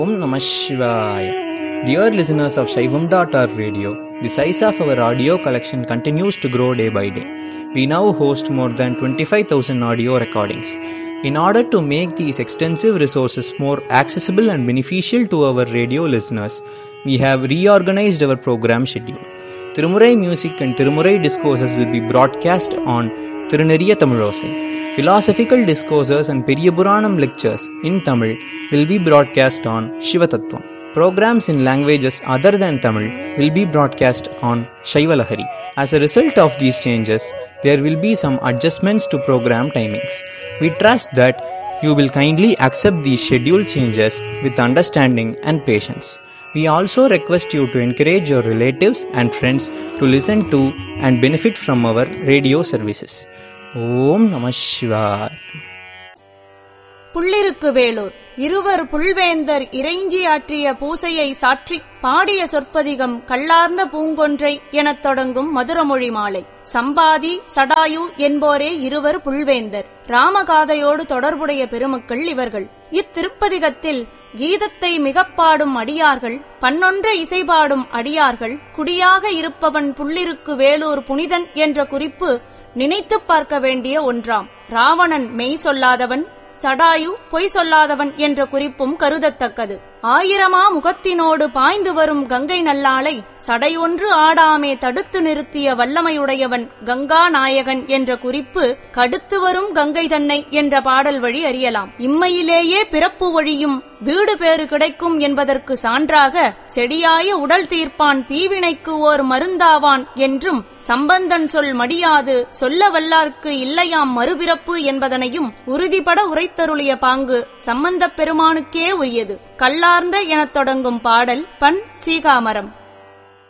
Om Namah Shivaya. Dear listeners of Shaivam.org radio, the size of our audio collection continues to grow day by day. We now host more than 25,000 audio recordings. In order to make these extensive resources more accessible and beneficial to our radio listeners, we have reorganized our program schedule. Tirumurai music and Tirumurai discourses will be broadcast on Tiruneriya Tamilosai. Philosophical discourses and Periyapuranam lectures in Tamil will be broadcast on Shivatattvam. Programs in languages other than Tamil will be broadcast on Shaivalahari. As a result of these changes, there will be some adjustments to program timings. We trust that you will kindly accept these schedule changes with understanding and patience. We also request you to encourage your relatives and friends to listen to and benefit from our radio services. ஓம் நம சிவாய் புள்ளிருக்கு வேலூர் இருவர் புல்வேந்தர் இறைஞ்சி ஆற்றிய பூசையை சாற்றி பாடிய சொற்பதிகம் கள்ளார்ந்த பூங்கொன்றை எனத் தொடங்கும் மதுரமொழி மாலை சம்பாதி சடாயு என்போரே இருவர் புல்வேந்தர் ராமகாதையோடு தொடர்புடைய பெருமக்கள் இவர்கள் இத்திருப்பதிகத்தில் கீதத்தை மிகப் பாடும் அடியார்கள் பன்னொன்ற இசைபாடும் அடியார்கள் குடியாக இருப்பவன் புள்ளிருக்கு வேலூர் புனிதன் என்ற குறிப்பு நினைத்துப் பார்க்க வேண்டிய ஒன்றாம் ராவணன் மெய் சொல்லாதவன் சடாயு பொய் சொல்லாதவன் என்ற குறிப்பும் கருதத்தக்கது ஆயிரமா முகத்தினோடு பாய்ந்து வரும் கங்கை நல்லாளை சடையொன்று ஆடாமே தடுத்து நிறுத்திய வல்லமையுடையவன் கங்கா நாயகன் என்ற குறிப்பு கடுத்து வரும் கங்கை தன்னை என்ற பாடல் வழி அறியலாம் இம்மையிலேயே பிறப்பு வழியும் வீடு பேறு கிடைக்கும் என்பதற்கு சான்றாக செடியாய உடல் தீர்ப்பான் தீவினைக்கு ஓர் மருந்தாவான் என்றும் சம்பந்தன் சொல் மடியாது சொல்ல வல்லார்க்கு இல்லையாம் மறுபிறப்பு என்பதனையும் உறுதிபட உரைத்தருளிய பாங்கு சம்பந்தப் பெருமானுக்கே உரியது கல்லார்ந்த எனத் தொடங்கும் பாடல் பண் சீகாமரம்